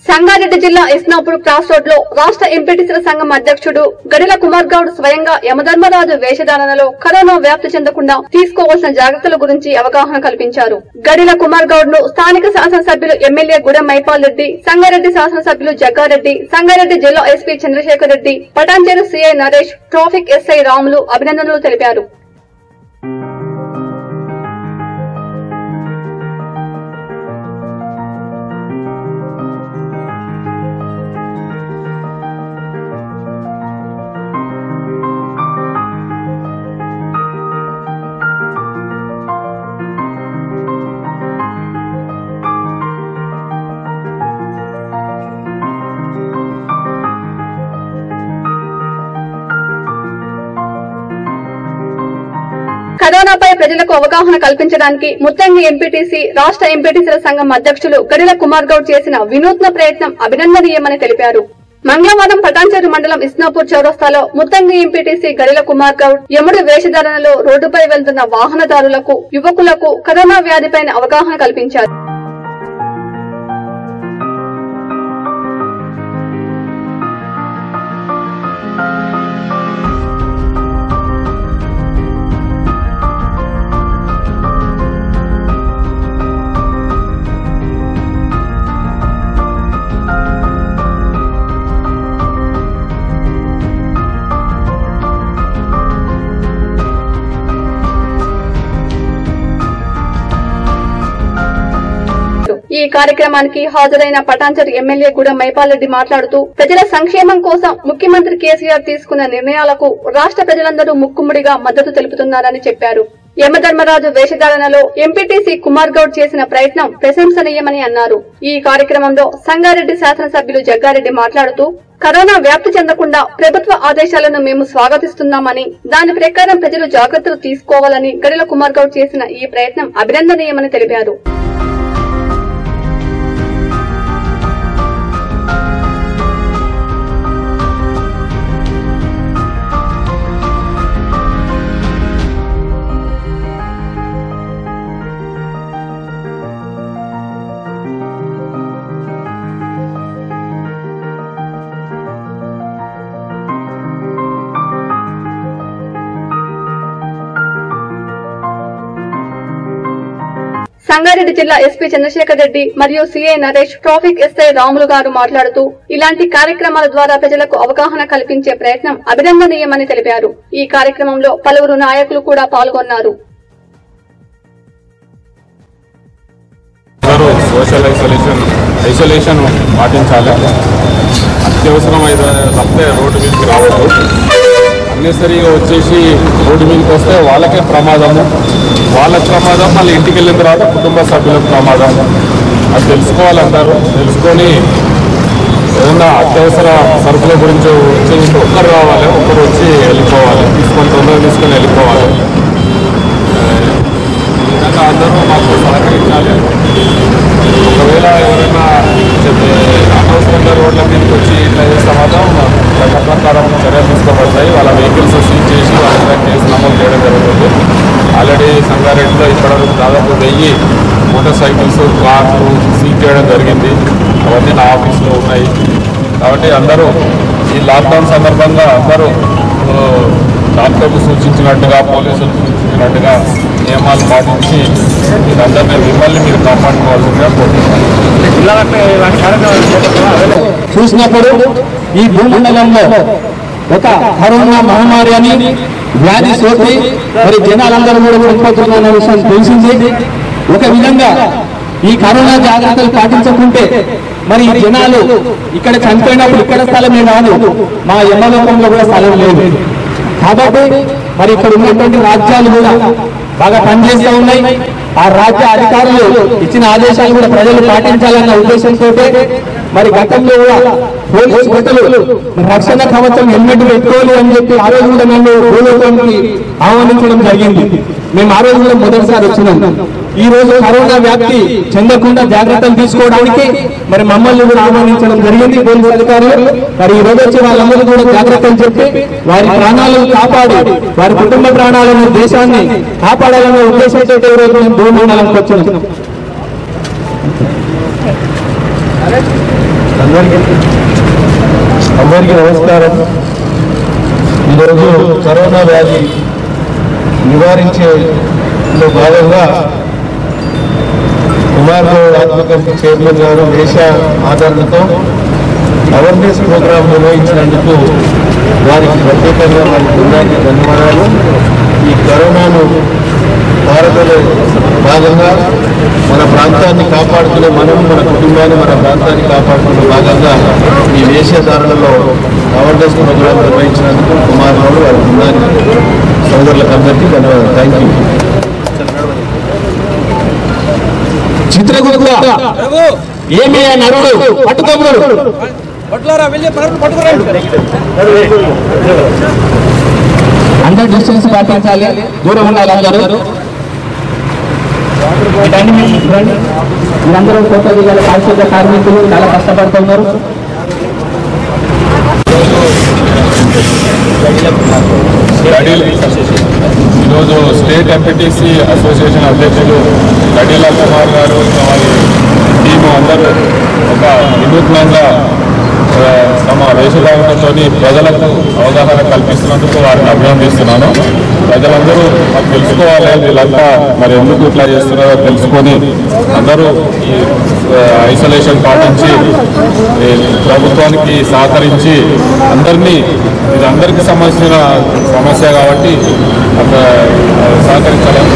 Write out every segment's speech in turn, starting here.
సంగారెడ్డి జిల్లా Isnapur cross road లో రాష్ట్ర ఎంపీటీసీల సంఘం అధ్యక్షుడు గడిల కుమార్ గౌడ్ స్వయంగా యమధర్మరాజు వేషధారణలో కరోనా వ్యాప్తి చెందకుండా తీసుకోవాల్సిన జాగ్రత్తల గురించి అవగాహన కల్పించారు గడిల కుమార్ గౌడ్ ను స్థానిక శాసనసభ్యులు ఎమ్మెల్యే గుడెం మైపాల్ రెడ్డి సంగారెడ్డి శాసనసభ్యులు జగ్గారెడ్డి సంగారెడ్డి జిల్లా SP Chandrasekhar Reddy Patancheru CI Naresh traffic SI Ramulu అభినందనలు తెలిపారు కరోనాపై ప్రజలకు అవగాహన కల్పించడానికి ముత్తంగి ఎంపీటీసీ రాష్ట్ర ఎంపీటీసీల సంఘం అధ్యక్షులు గడిల కుమార్ గౌడ్ చేసిన వినూత్న ప్రయత్నం అభినందనీయమని తెలిపారు మంగళవారం పటాన్చేరు మండలం ఇస్నాపూర్ చౌరస్తాలో ముత్తంగి ఎంపీటీసీ గడిల కుమార్ గౌడ్ యముడి వేషధారణలో రోడ్డుపై వెళ్తున్న వాహనదారులకు యువకులకు కరోనా వ్యాధిపైన అవగాహన కల్పించారు ఈ కార్యక్రమానికి హాజరైన పటాన్చర్ ఎమ్మెల్యే కూడా మైపాలరెడ్డి మాట్లాడుతూ ప్రజల సంక్షేమం కోసం ముఖ్యమంత్రి కేసీఆర్ తీసుకున్న నిర్ణయాలకు రాష్ట్ర ప్రజలందరూ ముక్కుముడిగా మద్దతు తెలుపుతున్నారని చెప్పారు యమధర్మరాజు వేషధారణలో ఎంపీటీసీ కుమార్ గౌడ్ చేసిన ప్రయత్నం ప్రశంసనీయమని అన్నారు ఈ కార్యక్రమంలో సంగారెడ్డి శాసనసభ్యులు జగ్గారెడ్డి మాట్లాడుతూ కరోనా వ్యాప్తి చెందకుండా ప్రభుత్వ ఆదేశాలను మేము స్వాగతిస్తున్నామని దాని ప్రకారం ప్రజలు జాగ్రత్తలు తీసుకోవాలని గడిల కుమార్ గౌడ్ చేసిన ఈ ప్రయత్నం అభినందనీయమని తెలిపారు సంగారెడ్డి జిల్లా ఎస్పీ చంద్రశేఖర్ రెడ్డి మరియు CI Naresh traffic SI Ramulu గారు మాట్లాడుతూ ఇలాంటి కార్యక్రమాల ద్వారా ప్రజలకు అవగాహన కల్పించే ప్రయత్నం అభినందనీయమని తెలిపారు ఈ కార్యక్రమంలో పలువురు నాయకులు కూడా పాల్గొన్నారు అందరూ సోషల్ ఐసోలేషన్ ఐసోలేషన్ పాటించాలి అత్యవసరం అయితే తప్పితే రోడ్డు మీదకి రావద్దు అన్నెసరీగా వచ్చేసి రోడ్డు మీదకి వస్తే వాళ్ళకే ప్రమాదము వాళ్ళకి ప్రమాదం మళ్ళీ ఇంటికి వెళ్ళిన తర్వాత కుటుంబ సభ్యులకు ప్రమాదం అది తెలుసుకోవాలి అందరూ తెలుసుకొని ఏదన్నా అత్యవసర సరుకుల గురించి వచ్చి ఒక్కరు రావాలి ఒక్కరు వచ్చి వెళ్ళిపోవాలి తీసుకొని తొందరగా తీసుకొని వెళ్ళిపోవాలి ఈ విధంగా అందరూ మాకు సహకరించాలి ఒకవేళ ఎవరైనా చెప్పే అనవసరంగా రోడ్ల మీదకి వచ్చి ఇట్లా చేస్తే మాత్రం చట్ట ప్రకారం చర్యలు తీసుకోబడతాయి వాళ్ళ వెహికల్స్ సీజ్ చేసి వాళ్ళ మీద కేసు నమోదు చేయడం జరుగుతుంది ఆల్రెడీ సంగారెడ్డిలో ఇక్కడ దాదాపు వెయ్యి మోటార్ సైకిల్స్ కార్లు సీజ్ చేయడం జరిగింది అవన్నీ నా ఆఫీస్లో ఉన్నాయి కాబట్టి అందరూ ఈ లాక్డౌన్ సందర్భంగా అందరూ ఆ, డాక్టర్లు సూచించినట్టుగా పోలీసులు సూచించినట్టుగా నియమాలు పాటించి మీరందరినీ మిమ్మల్ని మీరు కాపాడుకోవాల్సిందిగా కోరుతున్నాను చూసినప్పుడు ఈ భూమండలంలో ఒక కరోనా మహమ్మారి అని వ్యాధి సోకి మరి జనాలందరూ కూడా చనిపోతున్న విషయం తెలిసింది ఒక విధంగా ఈ కరోనా జాగ్రత్తలు పాటించకుంటే మరి ఈ జనాలు ఇక్కడ చనిపోయినప్పుడు ఇక్కడ స్థలమే కాదు మా యమలోకంలో కూడా స్థలం లేదు కాబట్టి మరి ఇక్కడ ఉన్నటువంటి రాజ్యాలు కూడా బాగా పనిచేస్తూ ఉన్నాయి ఆ రాజ్య అధికారులు ఇచ్చిన ఆదేశాలు కూడా ప్రజలు పాటించాలన్న ఉద్దేశంతో మరి గతంలో కూడా పోలీసు భటులు మరి రక్షణ కవచం హెల్మెట్ పెట్టుకోవాలి అని చెప్పి ఆ రోజు కూడా నన్ను భూలోకానికి ఆహ్వానించడం జరిగింది మేము ఆ రోజు కూడా మొదటిసారి వచ్చినాం ఈ రోజు కరోనా వ్యాప్తి చెందకుండా జాగ్రత్తలు తీసుకోవడానికి మరి మమ్మల్ని కూడా ఆహ్వానించడం జరిగింది పోలీసు అధికారులు మరి ఈ రోజు వచ్చి వాళ్ళందరూ కూడా జాగ్రత్తలు చెప్పి వారి ప్రాణాలను కాపాడి వారి కుటుంబ ప్రాణాలను దేశాన్ని కాపాడాలనే ఉద్దేశంతో ఈ రోజు మేము భూమండలంకి వచ్చినాం అందరికీ అందరికీ నమస్కారం ఈరోజు కరోనా వ్యాధి నివారించేలో భాగంగా కుమార్ గౌడ్ ఆత్మకం చైర్మన్ గారు దేశ ఆదరణతో అవేర్నెస్ ప్రోగ్రాం నిర్వహించినందుకు వారికి ప్రత్యేకంగా వారి బృందానికి ధన్యవాదాలు ఈ కరోనాను భారతలో భాగంగా మన ప్రాంతాన్ని కాపాడుకునే మనం మన కుటుంబాన్ని మన ప్రాంతాన్ని కాపాడుకునే భాగంగా ఈ వేషధారణలో అవేర్నెస్ ప్రోగ్రాం నిర్వహించినందుకు కుమార్ గౌడ్ వారి బృందానికి సోదరులకు అందరికీ ధన్యవాదాలు థ్యాంక్ యూ చిత్రగుప్త ఏమి ఆ నరుడు పట్టుకోముడు పట్టులారా వెళ్ళి పరుపులు పట్టుకురండి అందరూ డిస్టెన్స్ పాటించాలి దూరం ఉండాలి అందరూ ఇటన్నీ మీరు చూడండి. మీరందరూ ఫోటో దిగాలి పారిశుద్ధ కార్మికులు చాలా కష్టపడుతున్నారు గడిల్ ఈరోజు స్టేట్ ఎంపీటీసీ అసోసియేషన్ అధ్యక్షులు గడిల కుమార్ గారు ఇంకా వారి టీము అందరూ ఒక వినూత్నంగా ఆ, తమ వేషధారణతో ప్రజలకు అవగాహన కల్పిస్తున్నందుకు వారిని అభినందిస్తున్నాను ప్రజలందరూ మాకు తెలుసుకోవాలి వీళ్ళంతా మరి ఎందుకు ఇట్లా చేస్తున్నారో తెలుసుకొని అందరూ ఈ ఆ, ఐసోలేషన్ పాటించి ఈ ప్రభుత్వానికి సహకరించి అందరినీ ఇది అందరికీ సంబంధించిన సమస్య కాబట్టి అంత సహకరించాలని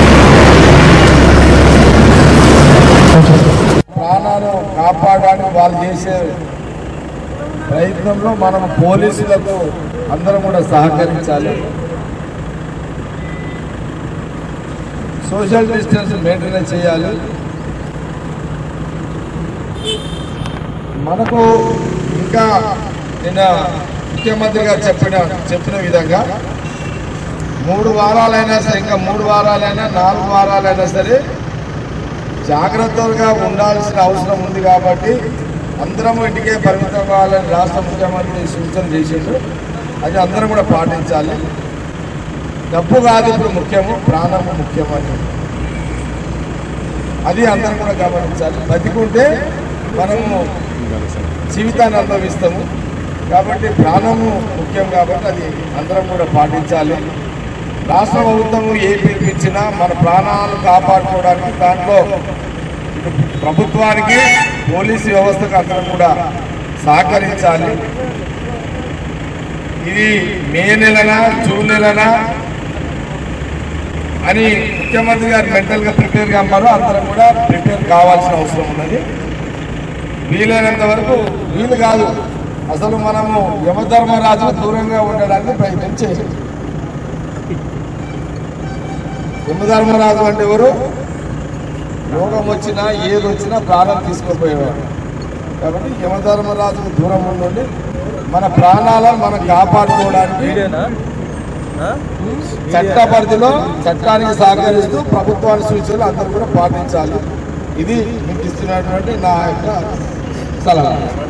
కోరుతున్నాను. ప్రాణాలు కాపాడడానికి వాళ్ళు చేసే ప్రయత్నంలో మనం పోలీసులకు అందరం కూడా సహకరించాలి సోషల్ డిస్టెన్స్ మెయింటైన్ చేయాలి మనకు ఇంకా నిన్న ముఖ్యమంత్రి గారు చెప్పిన చెప్పిన విధంగా మూడు వారాలైనా సరే ఇంకా మూడు వారాలైనా నాలుగు వారాలైనా సరే జాగ్రత్తగా ఉండాల్సిన అవసరం ఉంది కాబట్టి అందరం ఇంటికే పరిమితం కావాలని రాష్ట్ర ముఖ్యమంత్రి సూచన చేసిండు అది అందరం కూడా పాటించాలి డబ్బు కాదు ఇప్పుడు ముఖ్యము ప్రాణము ముఖ్యమని అది అందరం కూడా గమనించాలి బతికుంటే మనము జీవితాన్ని అనుభవిస్తాము కాబట్టి ప్రాణము ముఖ్యం కాబట్టి అది అందరం కూడా పాటించాలి రాష్ట్ర ప్రభుత్వం ఏ పిలిపించినా మన ప్రాణాలు కాపాడుకోవడానికి దాంట్లో ఇటు ప్రభుత్వానికి పోలీసు వ్యవస్థకు అందరం కూడా సహకరించాలి ఇది మే నెలనా జూన్ నెలనా అని ముఖ్యమంత్రి గారు మెంటల్గా ప్రిపేర్ కమ్మారు అందరం కూడా ప్రిపేర్ కావాల్సిన అవసరం ఉన్నది వీలైనంత వరకు వీలు కాదు అసలు మనము యమధర్మరాజు దూరంగా ఉండడానికి ప్రయత్నం చేయాలి యమధర్మరాజు అంటే ఎవరు రోగం వచ్చినా ఏది వచ్చినా ప్రాణం తీసుకుపోయేవాడు కాబట్టి యమధర్మరాజుకు దూరం ఉండండి మన ప్రాణాలను మనం కాపాడుకోవడానికి చట్ట పరిధిలో చట్టానికి సహకరిస్తూ ప్రభుత్వాన్ని సూచనలు అందరూ కూడా పాటించాలి ఇది మీకు ఇస్తున్నటువంటి నా యొక్క సలహా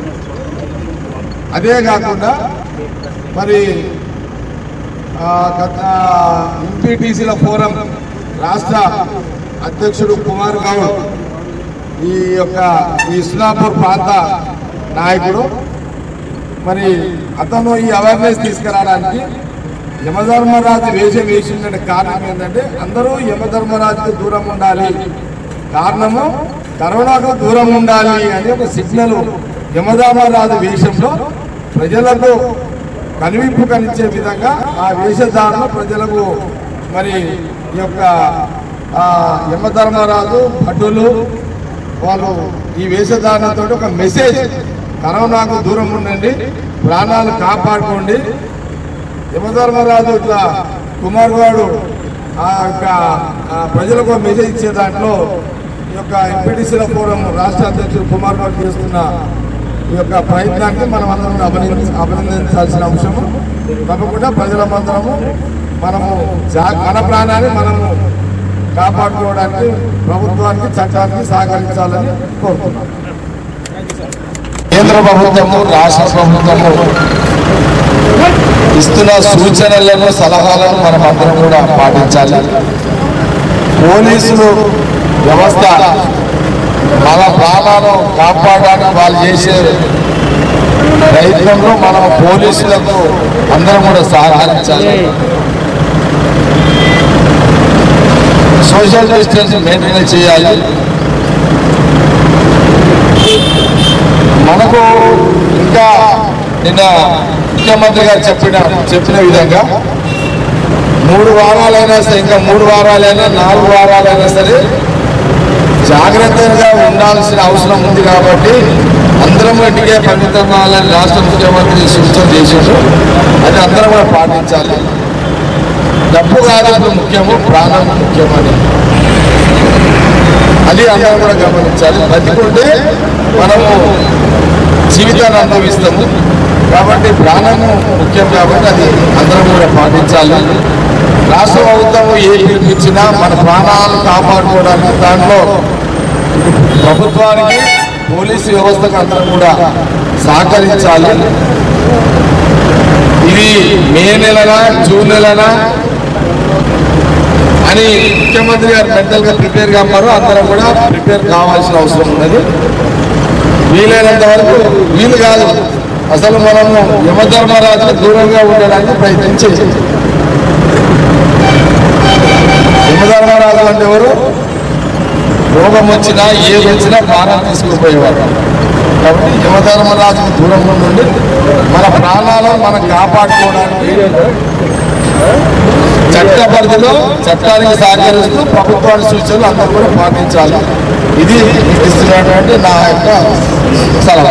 అదే కాకుండా మరి ఆ, గత ఎంపీటీసీల ఫోరం రాష్ట్ర అధ్యక్షుడు కుమార్ గౌడ్ ఈ యొక్క ఈ ఇస్లాపూర్ ప్రాంత నాయకుడు మరి అతను ఈ అవేర్నెస్ తీసుకురావడానికి యమధర్మరాజు వేషం వేసిండే కారణం ఏంటంటే అందరూ యమధర్మరాజుకు దూరం ఉండాలి కారణము కరోనాకు దూరం ఉండాలి అని ఒక సిగ్నల్ యమధర్మరాజు వేషంలో ప్రజలకు కనువిప్పు కనిచ్చే విధంగా ఆ వేషధారణ ప్రజలకు మరి ఈ యొక్క ఆ, యమధర్మరాజు భటులు వాళ్ళు ఈ వేషధారణతో ఒక మెసేజ్ కరోనాకు దూరం ఉండండి ప్రాణాలు కాపాడుకోండి యమధర్మరాజు ఇట్లా కుమార్ గారు ఆ యొక్క ఆ ప్రజలకు ఒక మెసేజ్ ఇచ్చే దాంట్లో ఈ యొక్క ఎంపీటీసీల ఫోరం రాష్ట్ర అధ్యక్షుడు కుమార్ గారు చేస్తున్న ఈ యొక్క ప్రయత్నానికి మనం అందరం కూడా అభినంది అభినందించాల్సిన అంశము తప్పకుండా ప్రజలమందరము మనము జా మన ప్రాణాన్ని మనము కాపాడుకోవడానికి ప్రభుత్వానికి చట్టానికి సహకరించాలని కోరుతున్నాం కేంద్ర ప్రభుత్వము రాష్ట్ర ప్రభుత్వము ఇస్తున్న సూచనలను సలహాలను మనం అందరం కూడా పాటించాలి పోలీసులు వ్యవస్థ మన ప్రాణాలను కాపాడడానికి వాళ్ళు చేసే ప్రయత్నంలో మనం పోలీసులకు అందరం కూడా సహకరించాలి సోషల్ డిస్టెన్స్ మెయింటైన్ చేయాలి మనకు ఇంకా నిన్న ముఖ్యమంత్రి గారు చెప్పిన చెప్పిన విధంగా మూడు వారాలైనా సరే ఇంకా మూడు వారాలైనా నాలుగు వారాలైనా సరే జాగ్రత్తగా ఉండాల్సిన అవసరం ఉంది కాబట్టి అందరం ఇంటికే పరిమితం కావాలని రాష్ట్ర ముఖ్యమంత్రి సూచన చేశారు అది అందరం కూడా పాటించాలి డబ్బు కాదు అది ముఖ్యము ప్రాణం ముఖ్యమని అది అందరం కూడా గమనించాలి బతికుంటే మనము జీవితాన్ని అనుభవిస్తాము కాబట్టి ప్రాణము ముఖ్యం కాబట్టి అది అందరం కూడా పాటించాలి రాష్ట్ర ప్రభుత్వం ఏ పిలిపించినా మన ప్రాణాలను కాపాడుకోవడానికి దాంట్లో ప్రభుత్వానికి పోలీసు వ్యవస్థకు అందరం కూడా సహకరించాలి ఇది మే నెలనా జూన్ నెలనా అని ముఖ్యమంత్రి గారు మెంటల్ గా ప్రిపేర్ కామారు అందరం కూడా ప్రిపేర్ కావాల్సిన అవసరం ఉన్నది వీలైనంత వరకు వీలు కాదు అసలు మనము యమధర్మరాజుకు దూరంగా ఉండడానికి ప్రయత్నించి యమధర్మరాజు అంటే ఎవరు రోగం వచ్చినా ఏది వచ్చినా ప్రాణం తీసుకుపోయేవారు కాబట్టి యమధర్మరాజుకు దూరంగా నుండి మన ప్రాణాలను మనం కాపాడుకోవడానికి చట్ట పరిధిలో చట్టానికి సహకరిస్తూ ప్రభుత్వాన్ని సూచనలు అందరూ కూడా పాటించాలి ఇది ఇస్తున్నటువంటి నా యొక్క సలహా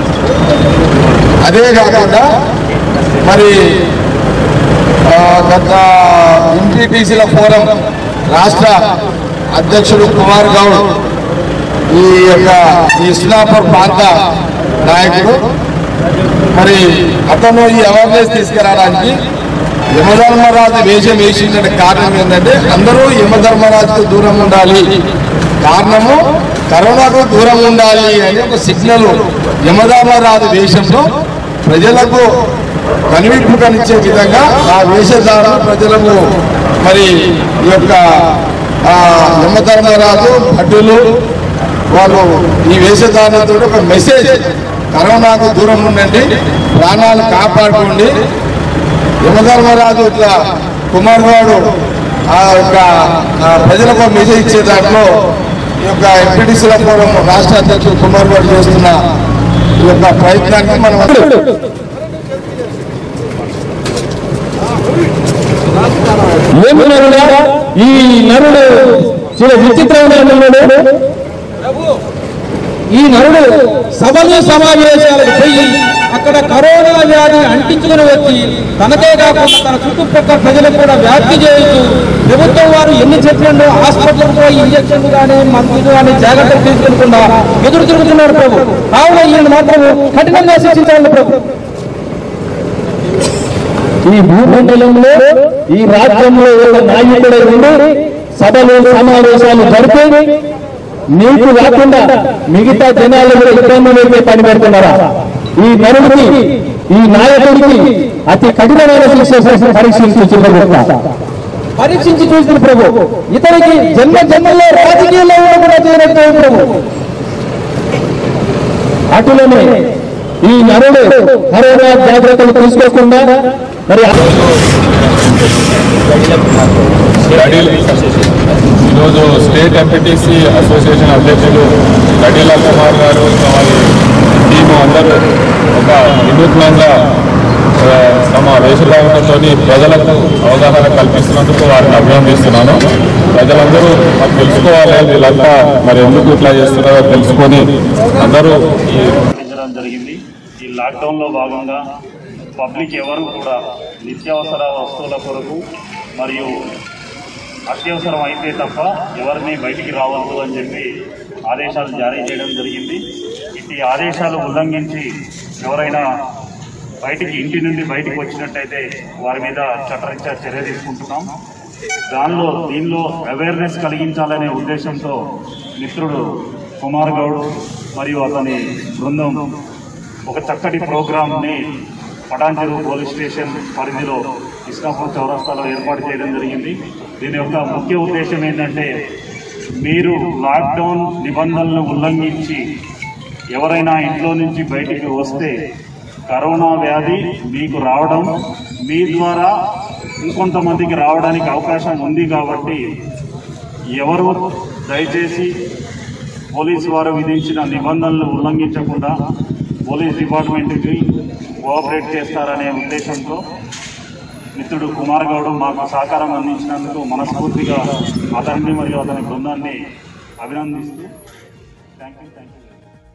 అదే కాకుండా మరి ఆ, గత ఎంపీటీసీల ఫోరం రాష్ట్ర అధ్యక్షుడు కుమార్ గౌడ్ ఈ యొక్క ఈ ఇస్లాపూర్ ప్రాంత నాయకుడు మరి అతను ఈ అవేర్నెస్ తీసుకురావడానికి యమధర్మరాజు వేషం వేసిన కారణం ఏంటంటే అందరూ యమధర్మరాజుకు దూరం ఉండాలి కారణము కరోనాకు దూరం ఉండాలి అని ఒక సిగ్నల్ యమధర్మరాజు వేషంలో ప్రజలకు కనువిప్పు కనిచ్చే విధంగా ఆ వేషధారణ ప్రజలకు మరి ఈ యొక్క ఆ యమధర్మరాజు భటులు వాళ్ళు ఈ వేషధారణతో ఒక మెసేజ్ కరోనాకు దూరం ఉండండి ప్రాణాలు కాపాడుకోండి యమధర్మరాజు ఇట్లా కుమార్ గౌడు ఆ యొక్క ఆ ప్రజలకు ఒక మెసేజ్ ఇచ్చే దాంట్లో ఈ యొక్క ఎంపీటీసీల ఫోరం రాష్ట్ర అధ్యక్షుడు కుమార్ గౌడ్ చేస్తున్న ఈ యొక్క ప్రయత్నానికి మనం ఏమి నరుడా ఈ నరుడు చాలా విచిత్రమైన నరుడు ఈ నరుడు సభలు సమావేశాలకు పోయి అక్కడ కరోనా వ్యాధి అంటించుకుని వచ్చి తనకే కాకుండా తన చుట్టుపక్కల ప్రజలకు కూడా వ్యాప్తి చేస్తూ ప్రభుత్వం వారు ఎన్ని చెప్పినో హాస్పిటల్కి పోయి ఇంజక్షన్లు కానీ మందులు కానీ జాగ్రత్తలు తీసుకెళ్లకుండా ఎదురు తిరుగుతున్నారు ప్రభు కావున ఈయన మాత్రం కఠినంగా శిక్షించాలి ప్రభు ఈ భూమండలంలో ఈ రాష్ట్రంలో ఒక నాయకుడై ఉండి సభలు సమావేశాలు జరిపి నీకు కాకుండా మిగతా జనాలు కూడా ఇబ్బంది పెట్టే పని పెడుతున్నారా ఈ నరుడికి ఈ నాయకుడికి అతి కఠినమైన శిక్ష పరీక్షించి చూడబోతున్నా పరీక్షించి చూసిన ప్రభు ఇతనికి జన్మ జన్మల్లో రాజకీయాల్లో కూడా చేయనట్టు ప్రభు అటులోనే ఈ నరుడు కరోనా జాగ్రత్తలు తీసుకోకుండా మరి గడిల్ ఈరోజు స్టేట్ ఎంపీటీసీ అసోసియేషన్ అధ్యక్షులు గడిల కుమార్ గారు ఇంకా వారి టీము అందరూ ఒక వినూత్నంగా ఆ, తమ వేషధారణతో ప్రజలకు అవగాహన కల్పిస్తున్నందుకు వారిని అభినందిస్తున్నాను ప్రజలందరూ మాకు తెలుసుకోవాలి వీళ్ళంతా మరి ఎందుకు ఇట్లా చేస్తున్నారో తెలుసుకొని అందరూ ఈ నిర్వహించడం జరిగింది ఈ లాక్డౌన్లో భాగంగా పబ్లిక్ ఎవరు కూడా నిత్యావసర వస్తువుల కొరకు మరియు అత్యవసరం అయితే తప్ప ఎవరిని బయటికి రావద్దు అని చెప్పి ఆదేశాలు జారీ చేయడం జరిగింది ఇట్టి ఆదేశాలు ఉల్లంఘించి ఎవరైనా బయటికి ఇంటి నుండి బయటికి వచ్చినట్టయితే వారి మీద చట్టరీత్యా చర్య తీసుకుంటున్నాం దానిలో దీనిలో అవేర్నెస్ కలిగించాలనే ఉద్దేశంతో మిత్రుడు కుమార్ గౌడ్ మరియు అతని బృందం ఒక చక్కటి ప్రోగ్రామ్ని పటాన్చెరు పోలీస్ స్టేషన్ పరిధిలో ఇస్లాపూర్ చౌరస్తాలో ఏర్పాటు చేయడం జరిగింది దీని యొక్క ముఖ్య ఉద్దేశం ఏంటంటే మీరు లాక్డౌన్ నిబంధనలను ఉల్లంఘించి ఎవరైనా ఇంట్లో నుంచి బయటికి వస్తే కరోనా వ్యాధి మీకు రావడం మీ ద్వారా ఇంకొంతమందికి రావడానికి అవకాశం ఉంది కాబట్టి ఎవరు దయచేసి పోలీసు వారు విధించిన నిబంధనలు ఉల్లంఘించకుండా పోలీస్ డిపార్ట్మెంట్కి కోఆపరేట్ చేస్తారనే ఉద్దేశంతో మిత్రుడు కుమార్ గౌడ్ మాకు సహకారం అందించినందుకు మనస్ఫూర్తిగా అతన్ని మరియు అతని బృందాన్ని అభినందిస్తూ థ్యాంక్ యూ థ్యాంక్ యూ